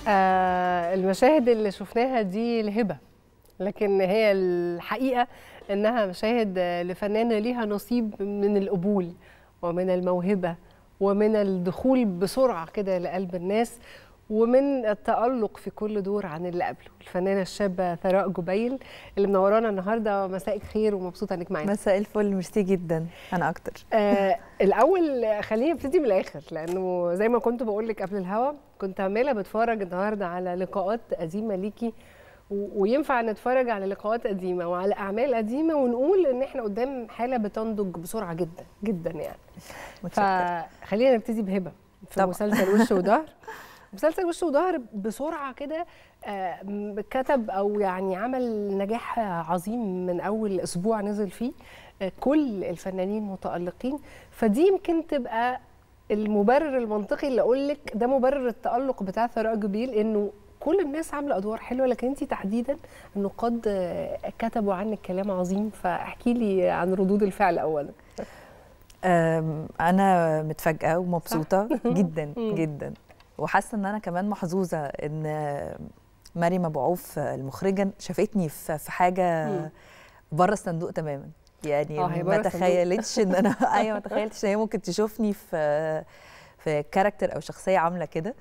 آه المشاهد اللي شفناها دي الهبه لكن هي الحقيقه انها مشاهد لفنانه ليها نصيب من القبول ومن الموهبه ومن الدخول بسرعه كده لقلب الناس ومن التألق في كل دور عن اللي قبله الفنانة الشابة ثراء جبيل اللي منورانا النهاردة مساء خير ومبسوطة انك معانا مساء الفل ميرسي جدا انا اكتر آه الاول خليني ابتدي من الاخر لانه زي ما كنت بقول لك قبل الهوا كنت عماله بتفرج النهارده على لقاءات قديمه ليكي وينفع نتفرج على لقاءات قديمه وعلى اعمال قديمه ونقول ان احنا قدام حاله بتنضج بسرعه جدا جدا يعني فخلينا نبتدي بهبه في طبعا. مسلسل وش وظهر مسلسل وش وظهر بسرعه كده كتب او يعني عمل نجاح عظيم من اول اسبوع نزل فيه كل الفنانين متالقين فدي يمكن تبقى المبرر المنطقي اللي اقول لك ده مبرر التالق بتاع ثراء جبيل انه كل الناس عامله ادوار حلوه لكن انت تحديدا النقاد كتبوا عنك كلام عظيم فاحكي لي عن ردود الفعل اولا انا متفاجئه ومبسوطه جدا جدا وحاسه ان انا كمان محظوظه ان مريم ابو عوف المخرجه شافتني في حاجه بره الصندوق تماما يعني ما تخيلتش ان انا ايوه ما تخيلتش ان هي ممكن تشوفني في في كاركتر او شخصيه عامله كده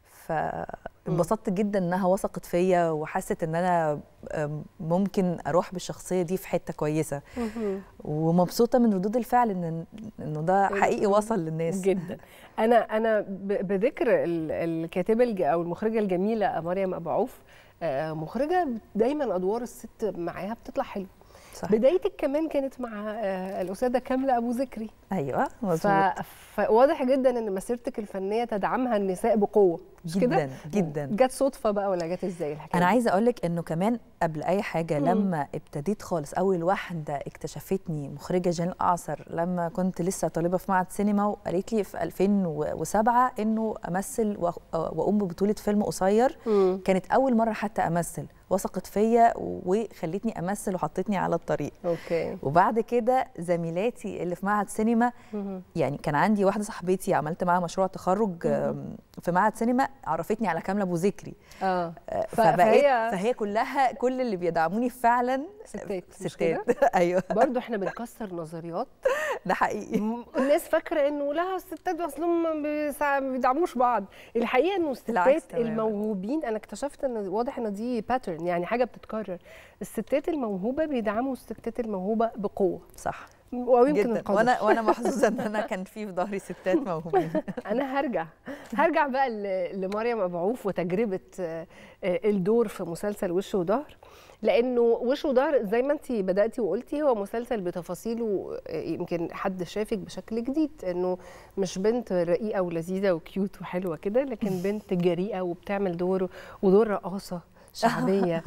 فانبسطت جدا انها وثقت فيا وحست ان انا ممكن اروح بالشخصيه دي في حته كويسه ومبسوطه من ردود الفعل ان انه ده حقيقي وصل للناس جدا انا انا بذكر الكاتبه او المخرجه الجميله مريم ابو عوف مخرجه دايما ادوار الست معاها بتطلع حلوه صح. بدايتك كمان كانت مع الاستاذه كامله ابو ذكري ايوه مظبوط فواضح جدا ان مسيرتك الفنيه تدعمها النساء بقوه مش جدا كده؟ جدا جت صدفه بقى ولا جت ازاي الحكايه انا عايزه اقول لك انه كمان قبل اي حاجه مم. لما ابتديت خالص اول واحده اكتشفتني مخرجه جان اعصر لما كنت لسه طالبه في معهد سينما وقالت لي في 2007 انه امثل واقوم ببطوله فيلم قصير مم. كانت اول مره حتى امثل وثقت فيا وخلتني امثل وحطتني على الطريق اوكي وبعد كده زميلاتي اللي في معهد سينما مم. يعني كان عندي واحده صاحبتي عملت معاها مشروع تخرج مم. في معهد سينما عرفتني على كامله ابو ذكري اه فبقيت فهي, فهي كلها كل اللي بيدعموني فعلا ستات ستات ايوه برضه احنا بنكسر نظريات ده حقيقي الناس فاكره انه لا الستات اصلهم ما بيدعموش بعض الحقيقه انه الستات الموهوبين انا اكتشفت ان واضح ان دي باترن يعني حاجه بتتكرر الستات الموهوبه بيدعموا الستات الموهوبه بقوه صح ويمكن جدا وانا وانا محظوظه ان انا كان في في ظهري ستات موهوبين انا هرجع هرجع بقى لمريم ابو عوف وتجربه الدور في مسلسل وش وظهر لانه وش وظهر زي ما انت بداتي وقلتي هو مسلسل بتفاصيله يمكن حد شافك بشكل جديد انه مش بنت رقيقه ولذيذه وكيوت وحلوه كده لكن بنت جريئه وبتعمل دور ودور رقاصه شعبيه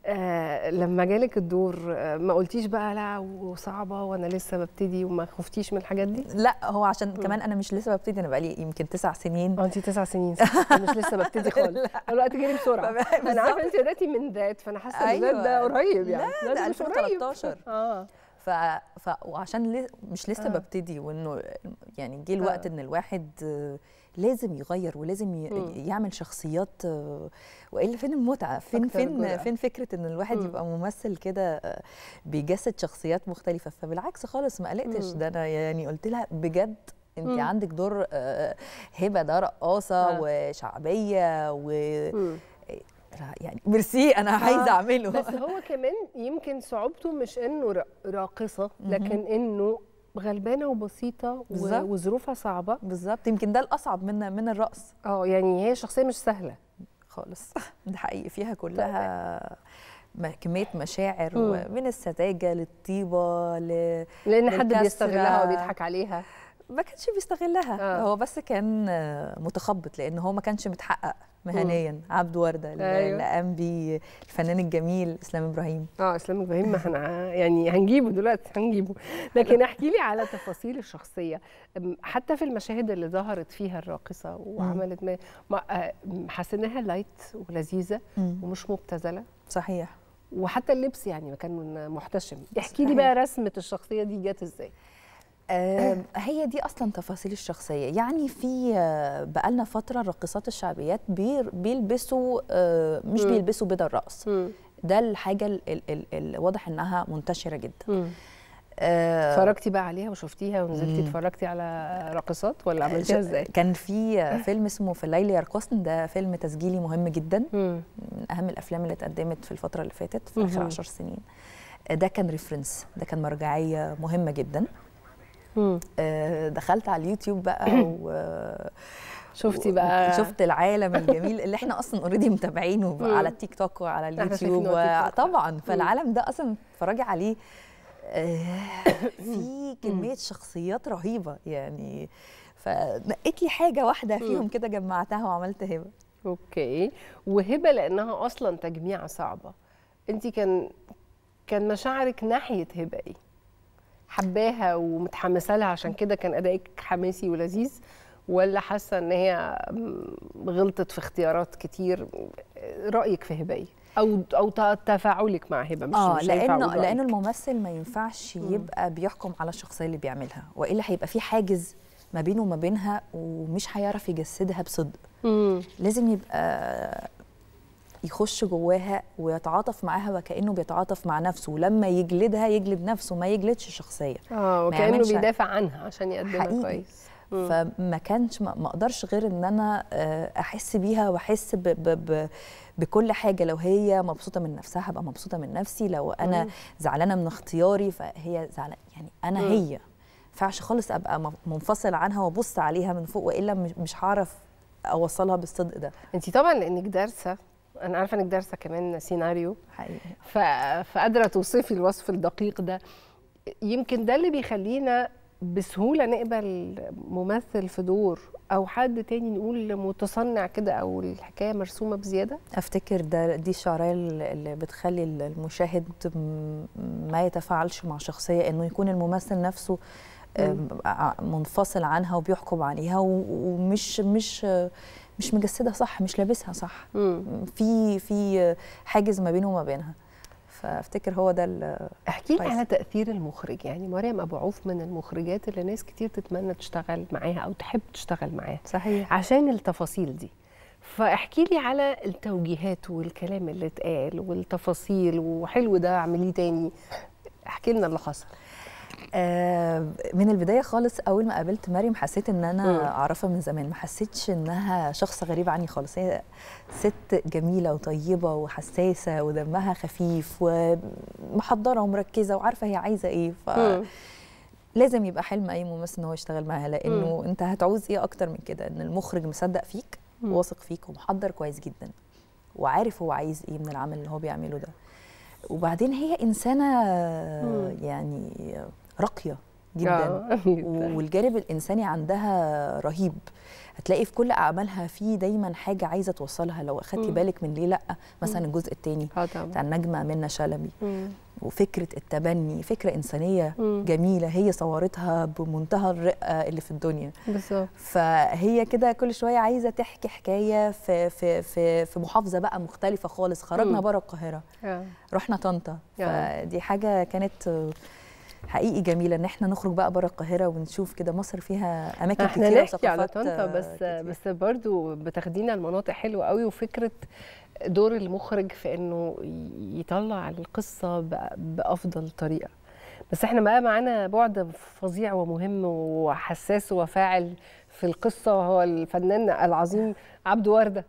آه لما جالك الدور آه ما قلتيش بقى لا وصعبه وانا لسه ببتدي وما خفتيش من الحاجات دي لا هو عشان م. كمان انا مش لسه ببتدي انا بقالي يمكن تسع سنين اه انت تسع سنين مش لسه ببتدي خالص الوقت جري بسرعه انا عارفه انت بداتي من ذات فانا حاسه أيوة. ان ده قريب يعني لا ده 2013 اه ف... ف... وعشان ل... مش لسه آه. ببتدي وانه يعني جه الوقت آه. ان الواحد لازم يغير ولازم ي... م. يعمل شخصيات والا فين المتعه فين فين جرأة. فين فكره ان الواحد م. يبقى ممثل كده بيجسد شخصيات مختلفه فبالعكس خالص ما قلقتش ده انا يعني قلت لها بجد انت م. عندك دور هبه ده رقاصه آه. وشعبيه و م. يعني ميرسي انا عايزه آه. اعمله بس هو كمان يمكن صعوبته مش انه راقصه لكن انه غلبانه وبسيطه وظروفها صعبه بالظبط يمكن ده الاصعب من من الرقص اه يعني هي شخصيه مش سهله خالص ده حقيقي فيها كلها كميه مشاعر من السذاجه للطيبه ل... لان حد بيستغلها وبيضحك عليها ما كانش بيستغلها آه. هو بس كان متخبط لان هو ما كانش متحقق مهنيا مم. عبد ورده اللي أيوه. قام بيه الفنان الجميل اسلام ابراهيم اه اسلام ابراهيم ما احنا يعني هنجيبه دلوقتي هنجيبه لكن احكي لي على تفاصيل الشخصيه حتى في المشاهد اللي ظهرت فيها الراقصه وعملت ما حسيناها لايت ولذيذه مم. ومش مبتذله صحيح وحتى اللبس يعني كان محتشم احكي لي بقى رسمه الشخصيه دي جت ازاي آه، هي دي اصلا تفاصيل الشخصيه يعني في آه، بقالنا فتره الراقصات الشعبيات بير- بيلبسوا آه، مش مم. بيلبسوا بدل رقص مم. ده الحاجه ال- ال- ال- ال- واضح انها منتشره جدا مم. آه، اتفرجتي بقى عليها وشفتيها ونزلتي مم. اتفرجتي على راقصات ولا عملتيها ازاي؟ كان في آه، فيلم اسمه في الليل يرقصن ده فيلم تسجيلي مهم جدا مم. من اهم الافلام اللي اتقدمت في الفتره اللي فاتت في اخر مهم. عشر سنين آه، ده كان ريفرنس ده كان مرجعيه مهمه جدا مم. آه، دخلت على اليوتيوب بقى و شفتي بقى شفت العالم الجميل اللي احنا اصلا اوريدي متابعينه بقى مم. على التيك توك وعلى احنا اليوتيوب شايفينه على التيك توك. طبعا فالعالم ده اصلا اتفرجي عليه آه، في كميه شخصيات رهيبه يعني فنقيت لي حاجه واحده فيهم كده جمعتها وعملت هبه اوكي وهبه لانها اصلا تجميعه صعبه انت كان كان مشاعرك ناحيه هبه ايه حباها ومتحمسه لها عشان كده كان ادائك حماسي ولذيذ ولا حاسه ان هي م- غلطت في اختيارات كتير رايك في هبه ايه او او ت- تفاعلك مع هبه مش اه مش هينفع لانه أقول رأيك. لانه الممثل ما ينفعش يبقى بيحكم على الشخصيه اللي بيعملها والا هيبقى في حاجز ما بينه وما بينها ومش هيعرف يجسدها بصدق مم. لازم يبقى يخش جواها ويتعاطف معاها وكانه بيتعاطف مع نفسه ولما يجلدها يجلد نفسه ما يجلدش الشخصيه اه وكانه يعملش- بيدافع عنها عشان يقدمها حقيقي. كويس مم. فما كانش ما ما اقدرش غير ان انا آه، احس بيها واحس ب ب ب بكل حاجه لو هي مبسوطه من نفسها هبقى مبسوطه من نفسي لو انا مم. زعلانه من اختياري فهي زعلانه يعني انا مم. هي ما ينفعش خالص ابقى م- منفصل عنها وابص عليها من فوق والا مش- مش هعرف اوصلها بالصدق ده انت طبعا لانك دارسه انا عارفه انك دارسه كمان سيناريو حقيقي ف... فقادره توصفي الوصف الدقيق ده يمكن ده اللي بيخلينا بسهوله نقبل ممثل في دور او حد تاني نقول متصنع كده او الحكايه مرسومه بزياده افتكر ده دي الشعريه اللي بتخلي المشاهد م- ما يتفاعلش مع شخصيه انه يكون الممثل نفسه آم، ع- منفصل عنها وبيحكم عليها و- ومش مش مش مجسدها صح مش لابسها صح مم. في في حاجز ما بينه وما بينها فافتكر هو ده ال- احكي لي كويس. على تاثير المخرج يعني مريم ابو عوف من المخرجات اللي ناس كتير تتمنى تشتغل معاها او تحب تشتغل معاها صحيح عشان التفاصيل دي فاحكي لي على التوجيهات والكلام اللي اتقال والتفاصيل وحلو ده اعمليه تاني احكي لنا اللي حصل آه، من البدايه خالص اول ما قابلت مريم حسيت ان انا مم. اعرفها من زمان ما حسيتش انها شخص غريب عني خالص هي ست جميله وطيبه وحساسه ودمها خفيف ومحضره ومركزه وعارفه هي عايزه ايه مم. فلازم يبقى حلم اي ممثل ان هو يشتغل معاها لانه انت هتعوز ايه اكتر من كده ان المخرج مصدق فيك مم. واثق فيك ومحضر كويس جدا وعارف هو عايز ايه من العمل اللي هو بيعمله ده وبعدين هي انسانه مم. يعني راقيه جدا آه. والجانب الانساني عندها رهيب هتلاقي في كل اعمالها في دايما حاجه عايزه توصلها لو اخدتي مم. بالك من ليه لا مثلا الجزء الثاني اه طبعا بتاع النجمه منى شلبي مم. وفكره التبني فكره انسانيه مم. جميله هي صورتها بمنتهى الرقه اللي في الدنيا بالظبط فهي كده كل شويه عايزه تحكي حكايه في في في في محافظه بقى مختلفه خالص خرجنا مم. بره القاهره آه. رحنا طنطا آه. فدي حاجه كانت آه، حقيقي جميله ان احنا نخرج بقى بره القاهره ونشوف كده مصر فيها اماكن احنا كتيره نحكي على وثقافات طنطا آه، بس كتير. بس برضو بتاخدينا المناطق حلوه قوي وفكره دور المخرج في انه يطلع القصه بأ- بافضل طريقه بس احنا بقى معانا بعد فظيع ومهم وحساس وفاعل في القصه وهو الفنان العظيم عبد ورده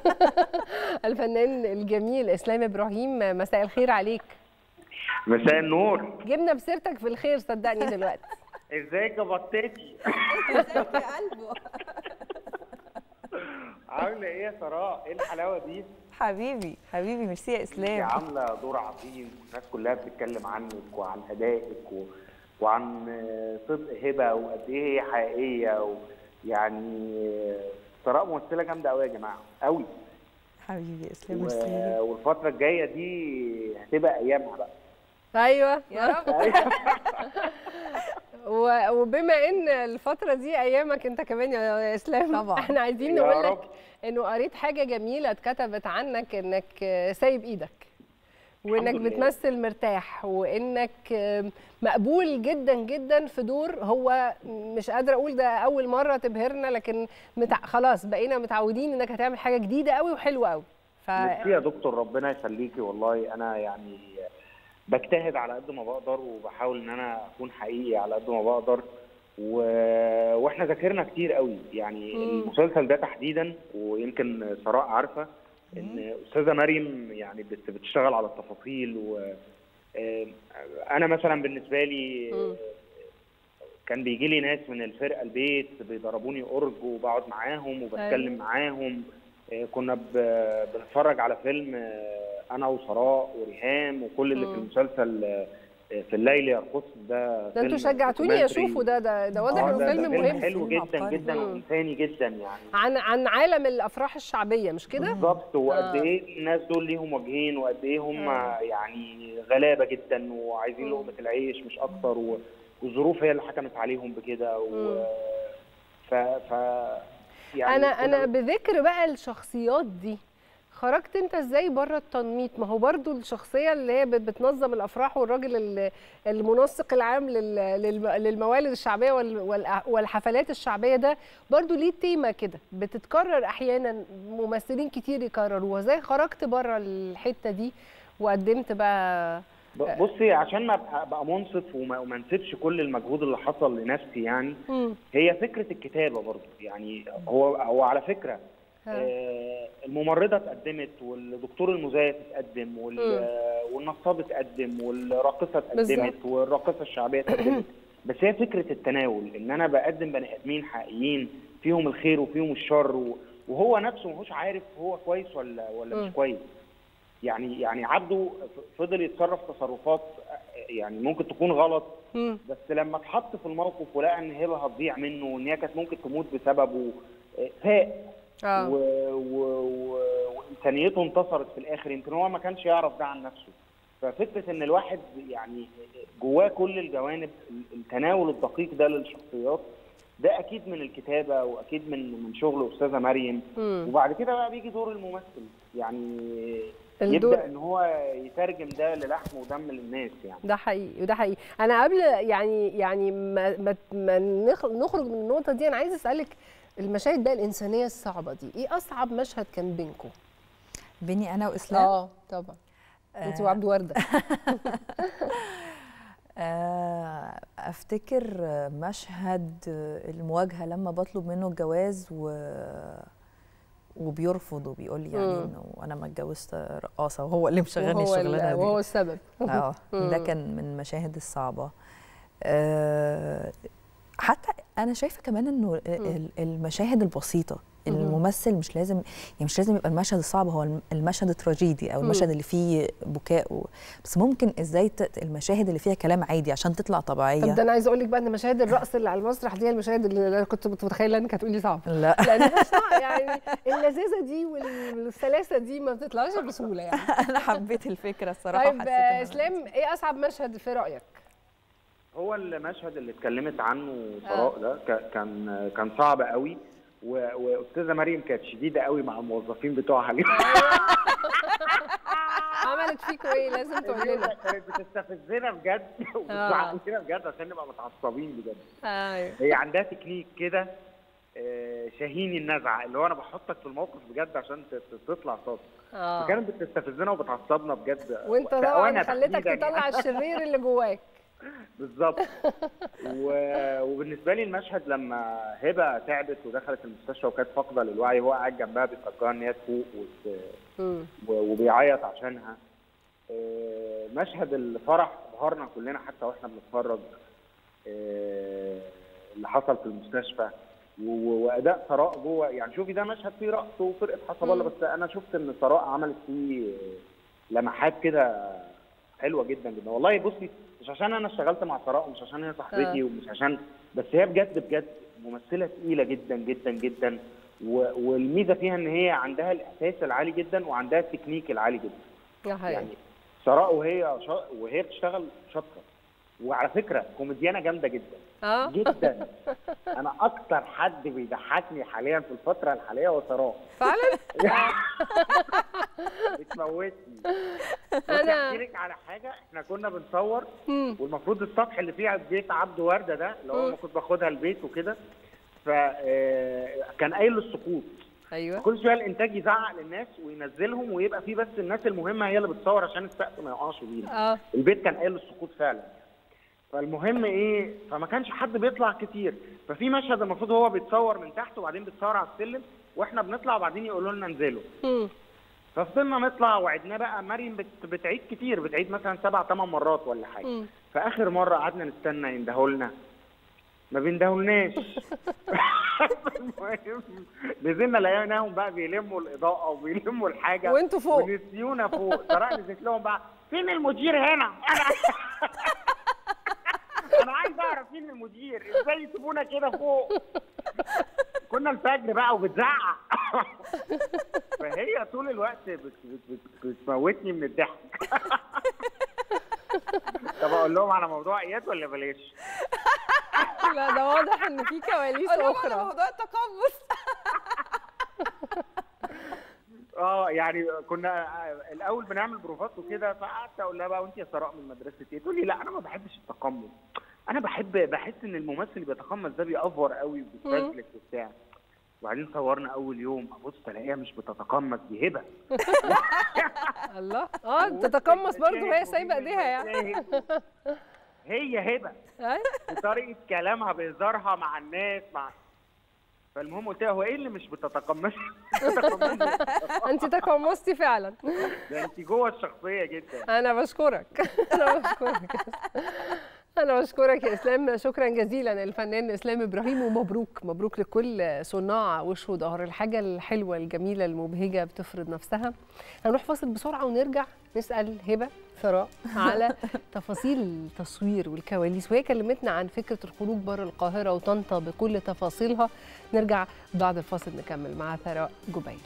الفنان الجميل اسلام ابراهيم مساء الخير عليك مساء النور جبنا بسيرتك في الخير صدقني دلوقتي ازيك يا بطتي عامله ايه يا سراء ايه الحلاوه دي حبيبي حبيبي ميرسي يا انت اسلام عامله دور عظيم الناس كلها بتتكلم عنك وعن ادائك و... وعن صدق هبه وقد ايه هي حقيقيه ويعني سراء ممثله جامده قوي يا جماعه قوي حبيبي يا اسلام و... ميرسي والفتره الجايه دي هتبقى ايامها بقى ايوه يا رب و- وبما ان الفتره دي ايامك انت كمان يا اسلام طبعاً. احنا عايزين يا نقول لك رب. انه قريت حاجه جميله اتكتبت عنك انك سايب ايدك وانك الحمد لله. بتمثل مرتاح وانك آم، مقبول جدا جدا في دور هو مش قادره اقول ده اول مره تبهرنا لكن متع... خلاص بقينا متعودين انك هتعمل حاجه جديده قوي وحلوه قوي ف ميرسي يا دكتور ربنا يخليكي والله انا يعني بجتهد على قد ما بقدر وبحاول ان انا اكون حقيقي على قد ما بقدر و... واحنا ذاكرنا كتير قوي يعني مم. المسلسل ده تحديدا ويمكن سراء عارفه ان استاذه مريم يعني بت... بتشتغل على التفاصيل و آه، انا مثلا بالنسبه لي مم. كان بيجي لي ناس من الفرقه البيت بيضربوني اورج وبقعد معاهم وبتكلم أيوة. معاهم آه، كنا ب- بنتفرج على فيلم آه، انا وسراء وريهام وكل اللي في مم. المسلسل آه، في الليل يرقص ده ده انتوا فيلم شجعتوني دوكيومنتري. اشوفه ده ده ده واضح آه، انه ده- ده فيلم فيلم مهم حلو فيلم جدا عبقري. جدا مم. وانساني جدا يعني عن عن عالم الافراح الشعبيه مش كده؟ بالظبط وقد آه. ايه الناس دول ليهم وجهين وقد ايه هم آه. يعني غلابه جدا وعايزين مم. لقمه العيش مش اكتر و- والظروف هي اللي حكمت عليهم بكده و مم. ف ف يعني انا انا كنا- بذكر بقى الشخصيات دي خرجت انت ازاي بره التنميط ما هو برضو الشخصيه اللي هي بت- بتنظم الافراح والراجل ال- المنسق العام لل- للم- للموالد الشعبيه وال- والأ- والحفلات الشعبيه ده برضو ليه تيمه كده بتتكرر احيانا ممثلين كتير يكرروها ازاي خرجت بره الحته دي وقدمت بقى ب- بصي عشان ما ابقى ابقى منصف وما وما انسبش كل المجهود اللي حصل لنفسي يعني مم. هي فكره الكتابه برضه يعني هو هو على فكره ها. آه، الممرضه اتقدمت والدكتور المزيف اتقدم وال- مم. آه، والنصاب اتقدم والراقصه بالظبط. اتقدمت والراقصه الشعبيه اتقدمت بس هي فكره التناول ان انا بقدم بني ادمين حقيقيين فيهم الخير وفيهم الشر و- وهو نفسه ماهوش عارف هو كويس ولا ولا مم. مش كويس يعني يعني عبده ف- فضل يتصرف تصرفات آه، يعني ممكن تكون غلط مم. بس لما اتحط في الموقف ولقى ان هبه هتضيع منه وان هي كانت ممكن تموت بسببه آه، فاق اه و... و... و... وانسانيته انتصرت في الاخر يمكن هو ما كانش يعرف ده عن نفسه ففكره ان الواحد يعني جواه كل الجوانب التناول الدقيق ده للشخصيات ده اكيد من الكتابه واكيد من من شغل استاذه مريم مم. وبعد كده بقى بيجي دور الممثل يعني الدور- يبدا ان هو يترجم ده للحم ودم للناس يعني ده حقيقي وده حقيقي انا قبل يعني يعني ما ما, ما نخ- نخرج من النقطه دي انا عايزه اسالك المشاهد بقى الانسانيه الصعبه دي ايه اصعب مشهد كان بينكم بيني انا واسلام اه طبعا انت وعبد ورده آه، افتكر مشهد المواجهه لما بطلب منه الجواز و وبيرفض وبيقول لي يعني مم. انه انا ما اتجوزت رقاصه وهو اللي مشغلني وهو ال- الشغلانه دي وهو السبب اه ده مم. كان من المشاهد الصعبه آه، حتى انا شايفه كمان انه ال- المشاهد البسيطه مم. الممثل مش لازم يعني مش لازم يبقى المشهد الصعب هو الم- المشهد التراجيدي او مم. المشهد اللي فيه بكاء و... بس ممكن ازاي ت... المشاهد اللي فيها كلام عادي عشان تطلع طب طبيعيه ده انا عايزه اقول لك بقى ان مشاهد الرقص اللي على المسرح دي هي المشاهد اللي أنا كنت متخيله انك هتقولي صعب لا لانها صعب يعني اللذاذه دي والسلاسه دي ما بتطلعش بسهوله يعني انا حبيت الفكره الصراحه طيب حسيت آه، إن- اسلام ايه اصعب مشهد في رايك هو المشهد اللي اتكلمت عنه سراء ده ك- كان كان صعب قوي و- واستاذه مريم كانت شديده قوي مع الموظفين بتوعها عملت فيكوا ايه لازم تقول لنا كانت بتستفزنا بجد وبتزعلنا بجد عشان نبقى متعصبين بجد ايوه هي عندها تكنيك كده آه، شاهين النزعه اللي هو انا بحطك في الموقف بجد عشان ت- ت- تطلع صوت اه فكانت بتستفزنا وبتعصبنا بجد وانت وأنا طبعا خليتك تحديداً تطلع يعني. الشرير اللي جواك بالظبط و... وبالنسبه لي المشهد لما هبه تعبت ودخلت المستشفى وكانت فاقده للوعي هو قاعد جنبها بيفكرها ان هي تفوق وت... مم. و- وبيعيط عشانها آه، مشهد الفرح ابهرنا كلنا حتى واحنا بنتفرج آه، اللي حصل في المستشفى و- و- واداء ثراء جوه يعني شوفي ده مشهد فيه رقص وفرقه حسب الله مم. بس انا شفت ان ثراء عملت فيه لمحات كده حلوه جدا جدا والله بصي مش عشان انا اشتغلت مع ثراء ومش عشان هي صاحبتي آه. ومش عشان بس هي بجد بجد ممثله تقيله جدا جدا جدا و- والميزه فيها ان هي عندها الاحساس العالي جدا وعندها التكنيك العالي جدا ده حقيقي يعني ثراء وهي شا... وهي بتشتغل شاطره وعلى فكره كوميديانه جامده جدا اه جدا انا اكتر حد بيضحكني حاليا في الفتره الحاليه هو ثراء فعلا بتموتني أنا- انا احكي لك على حاجه احنا كنا بنصور مم. والمفروض السطح اللي فيه بيت عبد ورده ده اللي هو مم. كنت باخدها البيت وكده فكان قايل السقوط ايوه كل شويه الانتاج يزعق للناس وينزلهم ويبقى في بس الناس المهمه هي اللي بتصور عشان السقف ما يقعش بينا اه البيت كان قايل السقوط فعلا فالمهم ايه فما كانش حد بيطلع كتير ففي مشهد المفروض هو بيتصور من تحت وبعدين بيتصور على السلم واحنا بنطلع وبعدين يقولوا لنا انزلوا مم. ففضلنا نطلع وعدنا بقى مريم بت... بتعيد كتير بتعيد مثلا سبع ثمان مرات ولا حاجه مم. فاخر مره قعدنا نستنى يندهوا لنا ما بيندهولناش المهم نزلنا لقيناهم بقى بيلموا الاضاءه وبيلموا الحاجه وانتوا فوق. ونسيونا فوق سراء نزلت لهم بقى فين المدير هنا انا انا عايز اعرف مين المدير ازاي يسيبونا كده فوق كنا الفجر بقى وبتزعق فهي طول الوقت بت بت بت بتموتني من الضحك طب اقول لهم على موضوع اياد ولا بلاش؟ لا ده واضح ان في كواليس قولوا على اخرى موضوع التقمص اه يعني كنا الاول بنعمل بروفات وكده فقعدت اقول لها بقى وانت يا سراء من مدرسه ايه؟ تقول لي لا انا ما بحبش التقمص انا بحب بحس ان الممثل اللي بيتقمص ده بيأفور قوي وبيتفزلك وبتاع وبعدين صورنا اول يوم ابص الاقيها مش بتتقمص دي هبه الله اه تتقمص برضه وهي سايبه ايديها يعني هي هبه أيوة. بطريقه كلامها بهزارها مع الناس مع فالمهم قلت لها هو ايه اللي مش بتتقمصي؟ بتتقمصي. انت تقمصتي فعلا ده انت جوه الشخصيه جدا انا بشكرك انا بشكرك انا بشكرك يا اسلام شكرا جزيلا الفنان اسلام ابراهيم ومبروك مبروك لكل صناع وش وظهر الحاجه الحلوه الجميله المبهجه بتفرض نفسها هنروح فاصل بسرعه ونرجع نسال هبه ثراء على تفاصيل التصوير والكواليس وهي كلمتنا عن فكره الخروج بره القاهره وطنطا بكل تفاصيلها نرجع بعد الفاصل نكمل مع ثراء جبيل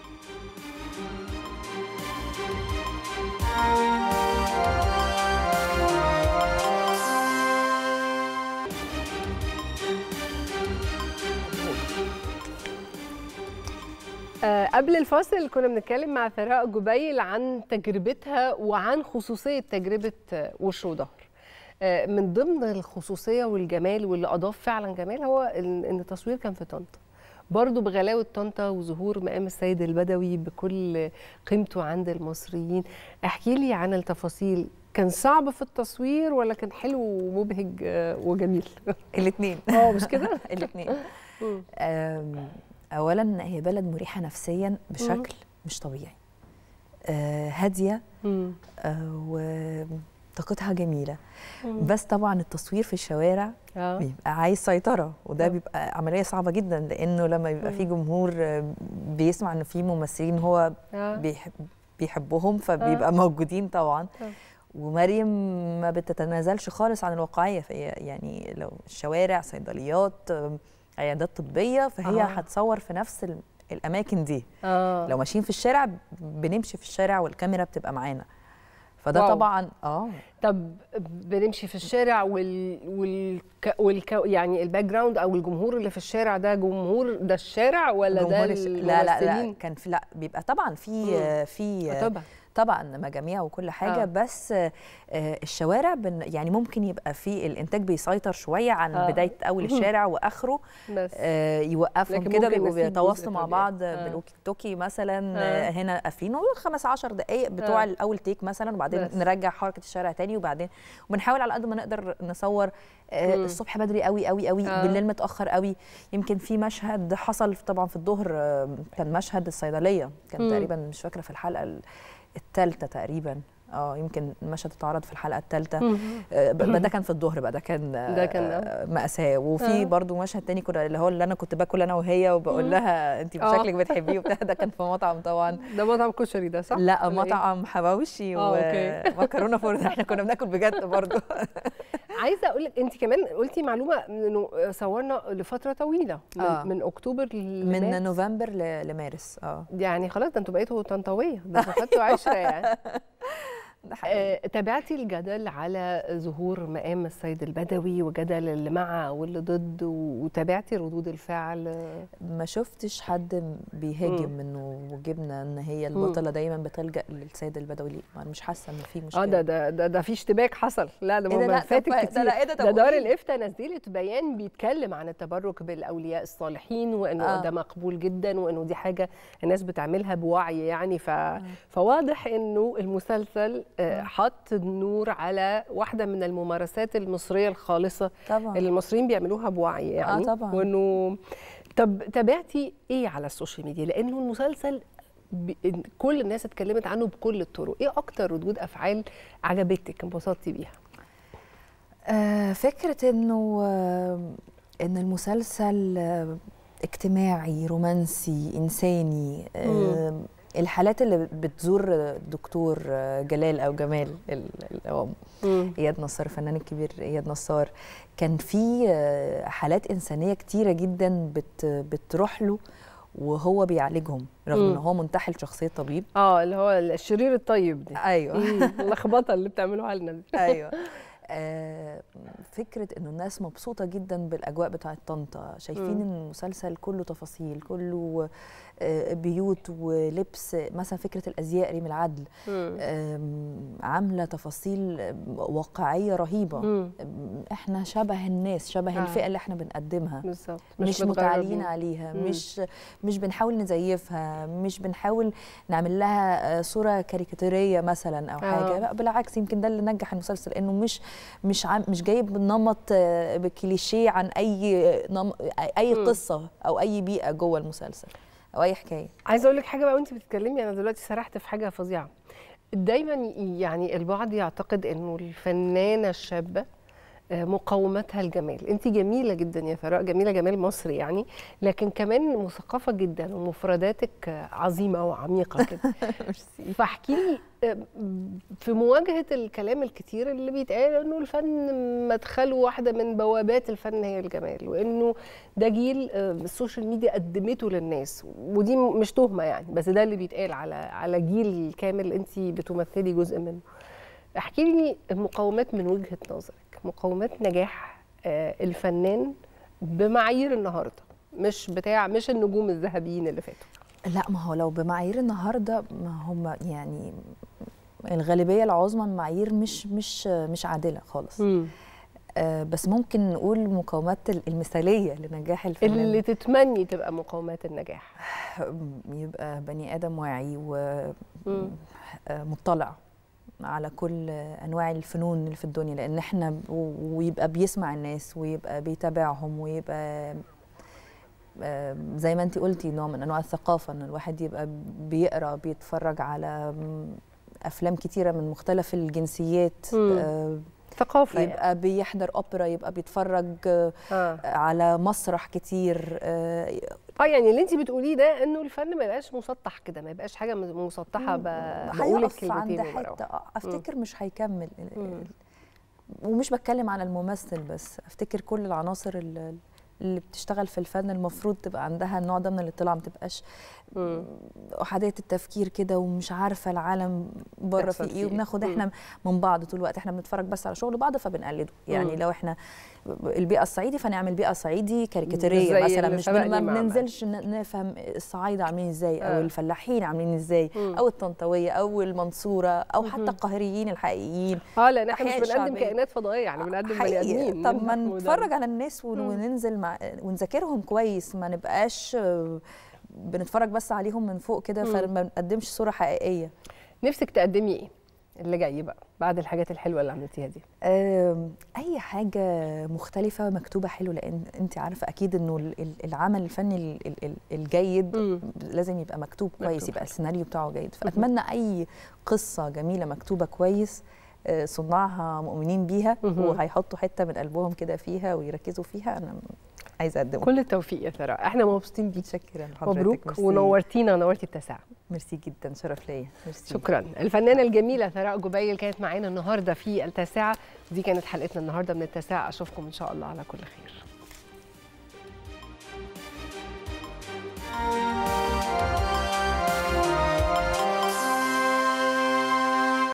آه، قبل الفاصل كنا بنتكلم مع ثراء جبيل عن تجربتها وعن خصوصية تجربة آه، وش وظهر آه، من ضمن الخصوصية والجمال واللي أضاف فعلا جمال هو إن إن التصوير كان في طنطا برضه بغلاوة طنطا وظهور مقام السيد البدوي بكل قيمته عند المصريين احكي لي عن التفاصيل كان صعب في التصوير ولا كان حلو ومبهج آه، وجميل الاثنين اه مش كده الاثنين مم. اولا هي بلد مريحه نفسيا بشكل مش طبيعي آه، هاديه مم. آه، وطاقتها جميله مم. بس طبعا التصوير في الشوارع اه بيبقى عايز سيطره وده آه. بيبقى عمليه صعبه جدا لانه لما يبقى في جمهور آه، بيسمع ان في ممثلين هو اه بيحب بيحبهم فبيبقى موجودين طبعا آه. ومريم ما بتتنازلش خالص عن الواقعيه فهي يعني لو الشوارع صيدليات آم، عيادات طبيه فهي آه. هتصور في نفس ال- الاماكن دي اه لو ماشيين في الشارع بنمشي في الشارع والكاميرا بتبقى معانا فده واو. طبعا اه طب بنمشي في الشارع وال والك... والك... يعني الباك جراوند او الجمهور اللي في الشارع ده جمهور ده الشارع ولا ده جمهور الش- لا لا لا الممثلين؟ كان في لا بيبقى طبعا في مم. في آه، طبعا طبعا مجاميع وكل حاجه آه. آه. بس آه، الشوارع بن يعني ممكن يبقى في الانتاج بيسيطر شويه عن آه. آه. بدايه اول الشارع واخره بس آه يوقفهم لكن كده ممكن بيبقوا نسيب جزء بيتواصلوا مع طبيعي. بعض آه. آه. بالوكي توكي مثلا آه. آه. هنا قافلين نقول خمس عشر دقائق بتوع آه. آه. الاول تيك مثلا وبعدين بس. بس. نرجع حركه الشارع تاني وبعدين وبنحاول على قد ما نقدر نصور آه مم. الصبح بدري قوي قوي قوي آه. آه. بالليل متاخر قوي يمكن في مشهد حصل طبعا في الظهر آه، كان مشهد الصيدليه كان مم. تقريبا مش فاكره في الحلقه الثالثه تقريبا اه يمكن المشهد اتعرض في الحلقه الثالثه مم. آه، ب- ده كان في الظهر بقى ده كان ده كان، آه، مأساة وفي آه. برضو مشهد تاني كنا اللي هو اللي انا كنت باكل انا وهي وبقول لها انت آه. شكلك بتحبيه وبتاع ده كان في مطعم طبعا ده مطعم كشري ده صح؟ لا ولا إيه؟ مطعم حواوشي آه، أوكي. ومكرونه فرن احنا كنا بناكل بجد برضو عايزه اقول لك انت كمان قلتي معلومه انه صورنا لفتره طويله من, آه. من اكتوبر من لمارس. نوفمبر ل- لمارس اه يعني خلاص ده انتوا بقيتوا طنطاويه ده انتوا خدتوا عشره يعني ده حقيقي. آه، تابعتي الجدل على ظهور مقام السيد البدوي وجدل اللي مع واللي ضد وتابعتي ردود الفعل ما شفتش حد بيهاجم انه وجبنا ان هي البطله دايما بتلجا للسيد البدوي ليه ما انا مش حاسه ان في مشكله اه ده ده ده, ده في اشتباك حصل لا ده إيه ده؟ لا، فاتك طب- ده كتير لا، إيه ده؟ طب ده دار قولي. الافتاء نزلت بيان بيتكلم عن التبرك بالاولياء الصالحين وانه آه. ده مقبول جدا وانه دي حاجه الناس بتعملها بوعي يعني ف... فواضح انه المسلسل آه، حط النور على واحده من الممارسات المصريه الخالصه طبعا اللي المصريين بيعملوها بوعي يعني طبعاً. وانه طب تابعتي ايه على السوشيال ميديا لانه المسلسل ب... كل الناس اتكلمت عنه بكل الطرق ايه اكتر ردود افعال عجبتك انبسطتي بيها آه فكره انه آه ان المسلسل آه اجتماعي رومانسي انساني آه الحالات اللي بتزور الدكتور آه، جلال او جمال ال- ال- هو اياد نصار الفنان الكبير اياد نصار كان في آه، حالات انسانيه كتيره جدا بت بتروح له وهو بيعالجهم رغم مم. ان هو منتحل شخصيه طبيب اه اللي هو الشرير الطيب دي ايوه مم، اللخبطه اللي بتعملوها لنا دي ايوه آه، فكره انه الناس مبسوطه جدا بالاجواء بتاعه طنطا شايفين مم. ان المسلسل كله تفاصيل كله آه، بيوت ولبس مثلا فكره الازياء ريم العدل مم. آم، عامله تفاصيل آم، واقعيه رهيبه مم. آم، احنا شبه الناس شبه آه. الفئه اللي احنا بنقدمها بالظبط مش, متغربين. متعالين عليها مم. مش مش بنحاول نزيفها مش بنحاول نعمل لها آه، صوره كاريكاتيريه مثلا او آه. حاجه لا بالعكس يمكن ده اللي نجح المسلسل انه مش مش عم مش جايب نمط آه، بكليشيه عن اي نم اي مم. قصه او اي بيئه جوه المسلسل او اي حكايه عايزه اقول لك حاجه بقى وانت بتتكلمي انا دلوقتي سرحت في حاجه فظيعه دايما يعني البعض يعتقد انه الفنانه الشابه آه، مقومتها الجمال انت جميله جدا يا ثراء جميله جمال مصري يعني لكن كمان مثقفه جدا ومفرداتك آه، عظيمه وعميقه كده فاحكي لي آه، في مواجهه الكلام الكتير اللي بيتقال انه الفن مدخله واحده من بوابات الفن هي الجمال وانه ده جيل آه، السوشيال ميديا قدمته للناس ودي م- مش تهمه يعني بس ده اللي بيتقال على على جيل كامل انت بتمثلي جزء منه احكي لي المقومات من وجهه نظرك مقومات نجاح آه، الفنان بمعايير النهارده مش بتاع مش النجوم الذهبيين اللي فاتوا لا ما هو لو بمعايير النهارده ما هم يعني الغالبيه العظمى المعايير مش مش مش عادله خالص آه بس ممكن نقول المقومات المثاليه لنجاح الفنان اللي تتمني تبقى مقومات النجاح يبقى بني ادم واعي مم. ومطلع على كل انواع الفنون اللي في الدنيا لان احنا و- ويبقى بيسمع الناس ويبقى بيتابعهم ويبقى آه، زي ما انت قلتي نوع من انواع الثقافه ان الواحد يبقى بيقرا بيتفرج على م، افلام كتيره من مختلف الجنسيات مم. آه، ثقافه يعني. يبقى بيحضر اوبرا يبقى بيتفرج آه، اه على مسرح كتير آه، اه يعني اللي انت بتقوليه ده انه الفن ما يبقاش مسطح كده ما يبقاش حاجه مسطحه ب- بقول هيقف عند الكلمتين حته وبروح. آه، افتكر مش هيكمل مم. ومش بتكلم على الممثل بس افتكر كل العناصر اللي اللي بتشتغل في الفن المفروض تبقى عندها النوع ده من الاطلاع ما تبقاش مم. احاديه التفكير كده ومش عارفه العالم بره بيحصل في فيه ايه إيه. وبناخد مم. احنا من بعض طول الوقت احنا بنتفرج بس على شغل بعض فبنقلده يعني مم. لو احنا البيئه الصعيدي فنعمل بيئه صعيدي كاريكاتيريه زي مثلا اللي مش سبقني ما مع بننزلش ن- نفهم الصعايده عاملين ازاي او آه. الفلاحين عاملين ازاي مم. او الطنطاويه او المنصوره او حتى مهم. القاهريين الحقيقيين اه لان احنا مش أحياء بنقدم الشعبية. كائنات فضائيه يعني بنقدم بني حقيقي. ادمين طب ما وده- نتفرج على الناس ون- مم. وننزل مع ونذاكرهم كويس ما نبقاش آه، بنتفرج بس عليهم من فوق كده مم. فما بنقدمش صوره حقيقيه نفسك تقدمي ايه اللي جاي بقى بعد الحاجات الحلوه اللي عملتيها دي آم، اي حاجه مختلفه مكتوبه حلو لان انت عارفه اكيد انه ال- ال- العمل الفني ال- ال- ال- الجيد مم. لازم يبقى مكتوب كويس مكتوب يبقى حلو. السيناريو بتاعه جيد فاتمنى اي قصه جميله مكتوبه كويس آه، صناعها مؤمنين بيها مهم. وهيحطوا حته من قلبهم كده فيها ويركزوا فيها انا عايزه اقدمها كل التوفيق يا ثراء احنا مبسوطين بيكي متشكره لحضرتك مبروك ميرسي. ونورتينا نورتي التسعه ميرسي جدا شرف ليا ميرسي شكرا الفنانه الجميله ثراء جبيل كانت معانا النهارده في التاسعه دي كانت حلقتنا النهارده من التاسعه اشوفكم ان شاء الله على كل خير